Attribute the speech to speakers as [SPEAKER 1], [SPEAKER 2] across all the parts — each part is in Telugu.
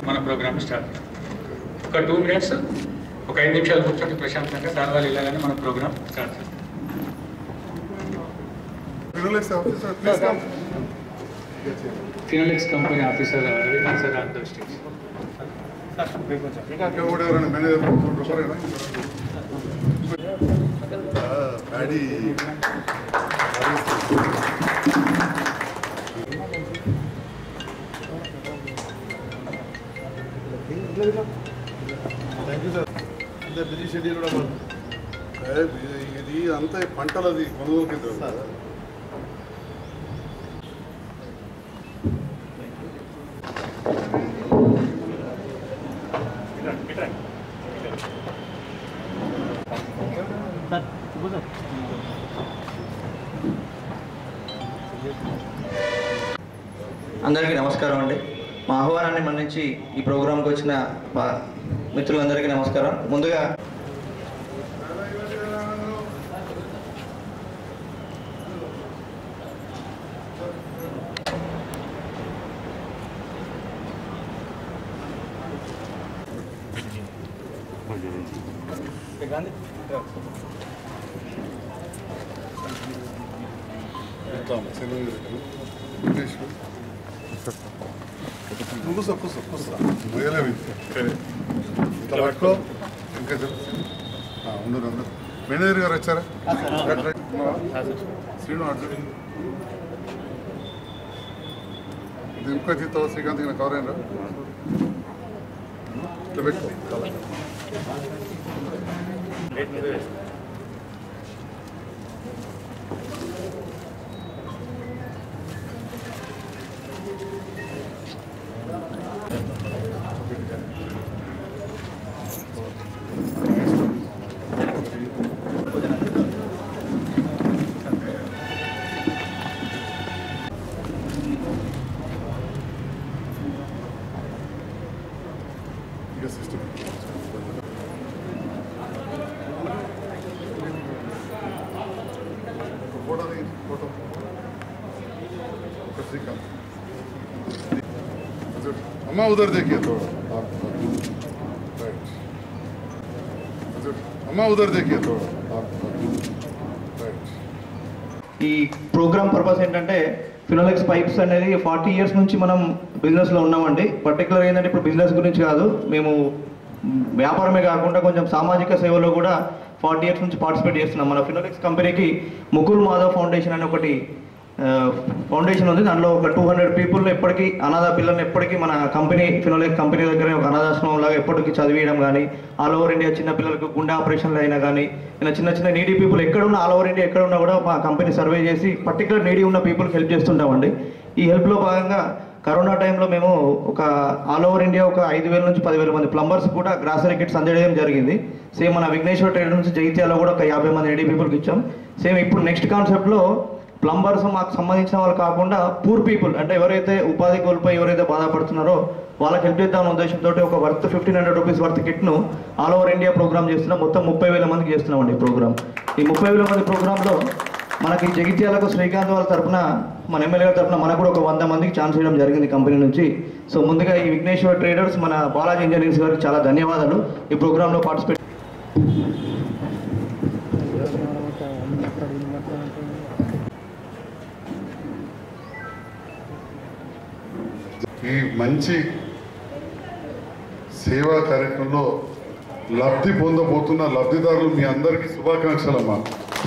[SPEAKER 1] మన ప్రోగ్రామ్ స్టార్ట్ ఒక టూ మినిట్స్ ఒక ఐదు నిమిషాలు కూర్చొని ప్రశాంతంగా సార్ వాళ్ళు వెళ్ళాలని మన ప్రోగ్రామ్ స్టార్ట్ చేస్తాం
[SPEAKER 2] Relax officer, please come.
[SPEAKER 1] Finolex company officer Ravikanth sir on the stage
[SPEAKER 2] ఇంకా కూడా ఎవరైనా మేనేజర్ ప్రిపరేనా డాడీ థ్యాంక్ యూ సార్ అంతే బిజీ షెడ్యూల్ కూడా ఇది అంతా పంటలది కొనుగోలు కేంద్రం సార్
[SPEAKER 3] అందరికీ నమస్కారం అండి మా ఆహ్వానాన్ని మన్నించి ఈ ప్రోగ్రాంకి వచ్చిన మా మిత్రులందరికీ నమస్కారం ముందుగా
[SPEAKER 2] నువ్వు కూర్చో కూర్చో కూర్చో మొయ్యలేవి ఇట్లా పట్టుకో ఇంకా చెప్పు ఆ, ఉండరు అందరు మేనేజర్ గారు వచ్చారా రైట్, రైట్. ఉన్నావా? శ్రీను అర్జున్ దింపక తీస్తావా శ్రీకాంత్ కింద కవర్ అయినరా ఇట్లా పెట్టుకో ఇక సిస్టమ్ ఫోటో దిగి ఫోటో ఒక శ్రీకాంత్ अम्मा उधर देखिए थोड़ा आप राइट अम्मा उधर देखिए थोड़ा आप राइट
[SPEAKER 3] ఈ ప్రోగ్రామ్ పర్పస్ ఏంటంటే ఫినోలెక్స్ పైప్స్ అనేది ఫార్టీ ఇయర్స్ నుంచి మనం బిజినెస్లో ఉన్నామండి పర్టికులర్ ఏంటంటే ఇప్పుడు బిజినెస్ గురించి కాదు మేము వ్యాపారమే కాకుండా కొంచెం సామాజిక సేవలో కూడా ఫార్టీ ఇయర్స్ నుంచి పార్టిసిపేట్ చేస్తున్నాం మన ఫినోలెక్స్ కంపెనీకి ముకుల్ మాధవ్ ఫౌండేషన్ అనే ఒకటి ఫౌండేషన్ ఉంది దాంట్లో ఒక టూ హండ్రెడ్ పీపుల్ ఎప్పటికీ అనాథ పిల్లల్ని ఎప్పటికీ మన కంపెనీ ఫినోలెక్ కంపెనీ దగ్గర ఒక అనాథాశ్రమం లాగా ఎప్పటికీ చదివించడం కానీ ఆల్ ఓవర్ ఇండియా చిన్న పిల్లలకు గుండె ఆపరేషన్లు అయినా కానీ ఇలా చిన్న చిన్న నీడీ పీపుల్ ఎక్కడున్నా ఆల్ ఓవర్ ఇండియా ఎక్కడ ఉన్నా కూడా మా కంపెనీ సర్వే చేసి పర్టికులర్ నీడీ ఉన్న పీపుల్కి హెల్ప్ చేస్తుంటామండి ఈ హెల్ప్లో భాగంగా కరోనా టైంలో మేము ఒక ఆల్ ఓవర్ ఇండియా ఒక ఐదు వేల నుంచి పదివేల మంది ప్లంబర్స్ కూడా గ్రాసరీ కిట్స్ అందజేయడం జరిగింది సేమ్ మన విఘ్నేశ్వర ట్రేడ్ నుంచి జైత్యాలో కూడా ఒక యాభై మంది నీడీ పీపుల్కి ఇచ్చాం సేమ్ ఇప్పుడు నెక్స్ట్ కాన్సెప్ట్లో ప్లంబర్స్ మాకు సంబంధించిన వాళ్ళు కాకుండా పూర్ పీపుల్ అంటే ఎవరైతే ఉపాధి కోల్పోయి ఎవరైతే బాధపడుతున్నారో వాళ్ళకి హెల్ప్ చేద్దామన్న ఉద్దేశంతో ఒక worth fifteen hundred rupees worth కిట్ను ఆల్ ఓవర్ ఇండియా ప్రోగ్రామ్ చేస్తున్నాం మొత్తం ముప్పై వేల మందికి చేస్తున్నామండి ఈ ప్రోగ్రామ్ ఈ ముప్పై వేల మంది ప్రోగ్రాంలో మనకి జగిత్యాలకు శ్రీకాంత్ వాళ్ళ తరపున మన ఎమ్మెల్యే గారి తరపున మనకు కూడా ఒక వంద మందికి ఛాన్స్ ఇవ్వడం జరిగింది కంపెనీ నుంచి సో ముందుగా ఈ విఘ్నేశ్వర్ ట్రేడర్స్ మన బాలాజీ ఇంజనీర్స్ గారికి చాలా ధన్యవాదాలు ఈ ప్రోగ్రాంలో పార్టిసిపేట్
[SPEAKER 2] ఈ మంచి సేవా కార్యక్రమంలో లబ్ధి పొందబోతున్న లబ్ధిదారులు మీ అందరికీ శుభాకాంక్షలమ్మా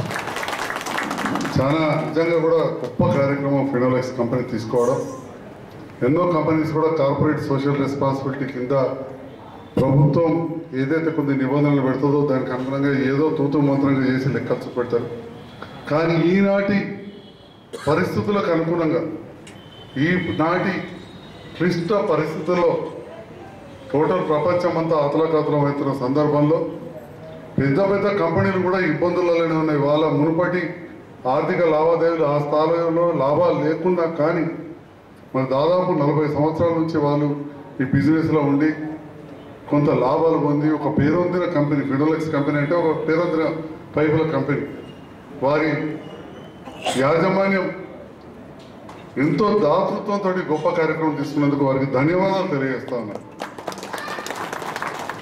[SPEAKER 2] చాలా నిజంగా కూడా గొప్ప కార్యక్రమం ఫినోలెక్స్ కంపెనీ తీసుకోవడం ఎన్నో కంపెనీస్ కూడా కార్పొరేట్ సోషల్ రెస్పాన్సిబిలిటీ కింద ప్రభుత్వం ఏదైతే కొన్ని నిబంధనలు పెడుతుందో దానికి అనుగుణంగా ఏదో తూతు మంత్రంగా చేసి లెక్కలు పెడతారు కానీ ఈనాటి పరిస్థితులకు అనుగుణంగా ఈ నాటి క్లిష్ట పరిస్థితుల్లో టోటల్ ప్రపంచం అంతా అతలకతలం అవుతున్న సందర్భంలో పెద్ద పెద్ద కంపెనీలు కూడా ఇబ్బందులలోనే ఉన్నాయి వాళ్ళ మునుపటి ఆర్థిక లావాదేవీలు ఆ స్థాయిలో లాభాలు లేకుండా కానీ మరి దాదాపు నలభై సంవత్సరాల నుంచి వాళ్ళు ఈ బిజినెస్లో ఉండి కొంత లాభాలు పొంది ఒక పేరొందిన కంపెనీ ఫిడోలెక్స్ కంపెనీ అంటే ఒక పేరొందిన పైపుల కంపెనీ వారి యాజమాన్యం ఎంతో దాతృత్వంతో గొప్ప కార్యక్రమం తీసుకున్నందుకు వారికి ధన్యవాదాలు తెలియజేస్తా ఉన్నాను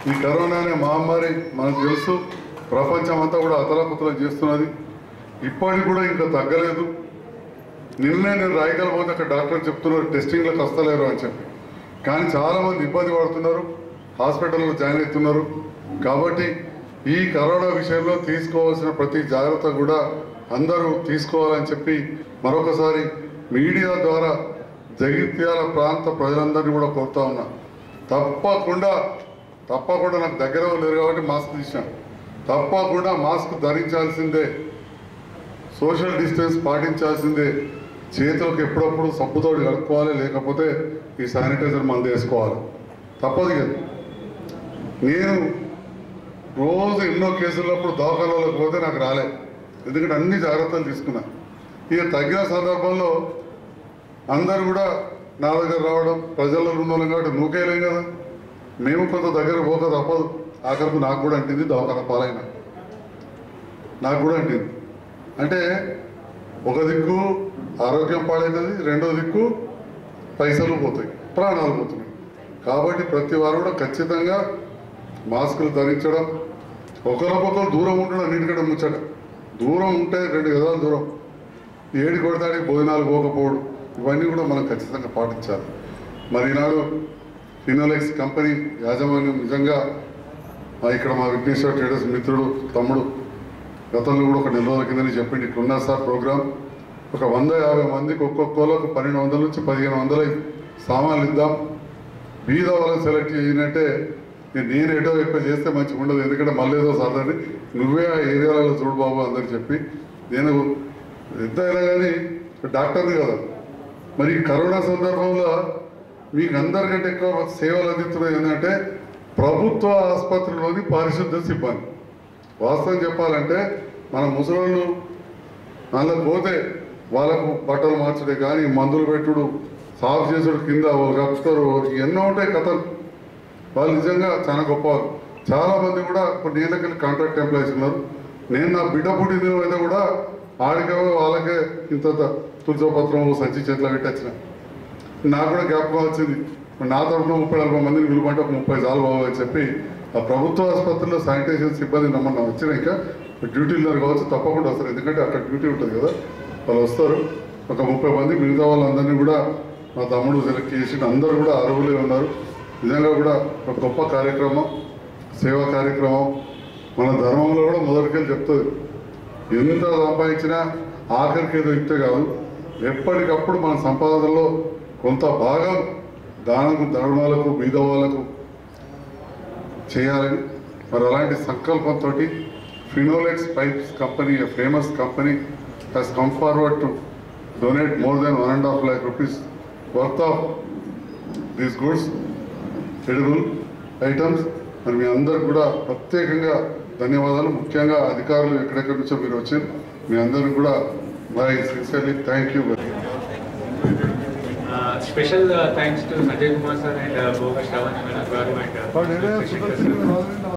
[SPEAKER 2] ఈ కరోనా అనే మహమ్మారి మనకు తెలుసు ప్రపంచం అంతా కూడా అతలాకుతలం చేస్తున్నది ఇప్పటికి కూడా ఇంకా తగ్గలేదు నిన్నే నేను రాయగలబోతే అక్కడ డాక్టర్ చెప్తున్నారు టెస్టింగ్లకు వస్తలేరు అని చెప్పి కానీ చాలామంది ఇబ్బంది పడుతున్నారు హాస్పిటల్లో జాయిన్ అవుతున్నారు కాబట్టి ఈ కరోనా విషయంలో తీసుకోవాల్సిన ప్రతి జాగ్రత్త కూడా అందరూ తీసుకోవాలని చెప్పి మరొకసారి మీడియా ద్వారా జగిత్యాల ప్రాంత ప్రజలందరినీ కూడా కోరుతా ఉన్నా తప్పకుండా తప్పకుండా నాకు దగ్గర వాళ్ళు లేరు కాబట్టి మాస్క్ తీసినాను తప్పకుండా మాస్క్ ధరించాల్సిందే సోషల్ డిస్టెన్స్ పాటించాల్సిందే చేతులకు ఎప్పుడప్పుడు సబ్బుతోటి కలుపుకోవాలి లేకపోతే ఈ శానిటైజర్ మందు వేసుకోవాలి తప్పదు కదా నేను రోజు ఎన్నో కేసులప్పుడు దవాఖానాలకు పోతే నాకు రాలే ఎందుకంటే అన్ని జాగ్రత్తలు తీసుకున్నా ఇక తగ్గిన సందర్భంలో అందరు కూడా నా దగ్గర రావడం ప్రజల్లో ఉన్నోళ్ళం కాబట్టి నూకేయలేం కదా మేము కొంత దగ్గర పోక తప్పదు ఆఖరికి నాకు కూడా అంటింది దవాఖాన పాలైన నాకు కూడా అంటింది అంటే ఒక దిక్కు ఆరోగ్యం పాడైనది రెండో దిక్కు పైసలు పోతాయి ప్రాణాలు పోతున్నాయి కాబట్టి ప్రతి వారు కూడా ఖచ్చితంగా మాస్కులు ధరించడం ఒకరికొకరు దూరం ఉండడం అన్నిటికంటే ముచ్చట దూరం ఉంటే రెండు గదాలు దూరం ఏడి కొడతాడి భోజనాలు పోకపోవడం ఇవన్నీ కూడా మనం ఖచ్చితంగా పాటించాలి మరి ఈనాడు ఫినోలెక్స్ కంపెనీ యాజమాన్యం నిజంగా ఆ ఇక్కడ మా విఘ్నేశ్వర ట్రేడర్స్ మిత్రుడు తమ్ముడు గతంలో కూడా ఒక నెల రోజుల కిందని చెప్పింది ఇట్లున్నా సార్ ప్రోగ్రామ్ ఒక వంద యాభై మందికి ఒక్కొక్కరికి పన్నెండు వందల నుంచి పదిహేను వందల సామాన్లు ఇద్దాం బీద వాళ్ళని సెలెక్ట్ చేసినట్టే నేను నేను ఎటో ఎక్కువ చేస్తే మంచిగా ఉండదు ఎందుకంటే మళ్ళీ ఏదో సరదాని నువ్వే ఆ ఏరియాలలో చూడు బాబు అందరికి చెప్పి నేను ఎంత అయినా కానీ డాక్టర్ని కదా మరి ఈ కరోనా సందర్భంలో మీకు అందరికంటే ఎక్కువ సేవలు అందిస్తున్నది ఏంటంటే ప్రభుత్వ ఆసుపత్రిలోని పారిశుద్ధ సిబ్బంది వాస్తవం చెప్పాలంటే మన ముసలోళ్ళు అందులో పోతే వాళ్ళకు బట్టలు మార్చడే కానీ మందులు పెట్టుడు సాఫ్ చేసుడు కింద వాళ్ళు కప్పుతారు ఎన్నో ఉంటాయి కథలు వాళ్ళు నిజంగా చాలా గొప్పవారు చాలా మంది కూడా కొన్ని ఏళ్ళకెళ్ళి కాంట్రాక్ట్ ఎంప్లాయీస్ ఉన్నారు నేను నా బిడ్డ పుట్టిన దినం అయితే కూడా ఆడికే వాళ్ళకే ఇంత తులసో పత్రం సంచి చేతిలో పెట్టొచ్చిన నాకు కూడా జ్ఞాపకం వచ్చింది మరి నా తరఫున ముప్పై నలభై మందిని పిలుపుంటే ఒక ముప్పై సార్లు బాబు అని చెప్పి ఆ ప్రభుత్వ ఆసుపత్రిలో శానిటైజేషన్ సిబ్బంది నమ్మన్నా వచ్చినాక డ్యూటీలు కావచ్చు తప్పకుండా వస్తారు ఎందుకంటే అక్కడ డ్యూటీ ఉంటుంది కదా వాళ్ళు వస్తారు ఒక ముప్పై మంది మిగతా వాళ్ళందరినీ కూడా మా తమ్ముడు సెలెక్ట్ చేసి అందరూ కూడా అర్హులే ఉన్నారు నిజంగా కూడా ఒక గొప్ప కార్యక్రమం సేవా కార్యక్రమం మన ధర్మంలో కూడా మొదటికెళ్ళి చెప్తుంది ఎంత సంపాదించినా ఆఖరికి ఏదో ఇస్తే కాదు ఎప్పటికప్పుడు మన సంపాదనలో కొంత భాగం దానకు ధర్మాలకు బీద వాళ్ళకు చేయాలని మరి అలాంటి సంకల్పంతో Finolex pipes company a famous company has come forward to donate more than one and a half lakh rupees worth of these goods edible items మరి మీ అందరికి కూడా ప్రత్యేకంగా ధన్యవాదాలు ముఖ్యంగా అధికారులు ఎక్కడెక్కడి నుంచో మీరు వచ్చారు మీ అందరికి కూడా my sincerely thank you
[SPEAKER 1] special thanks to Sanjay Kumar sir and Bhoga Shravan madam గారు అండ్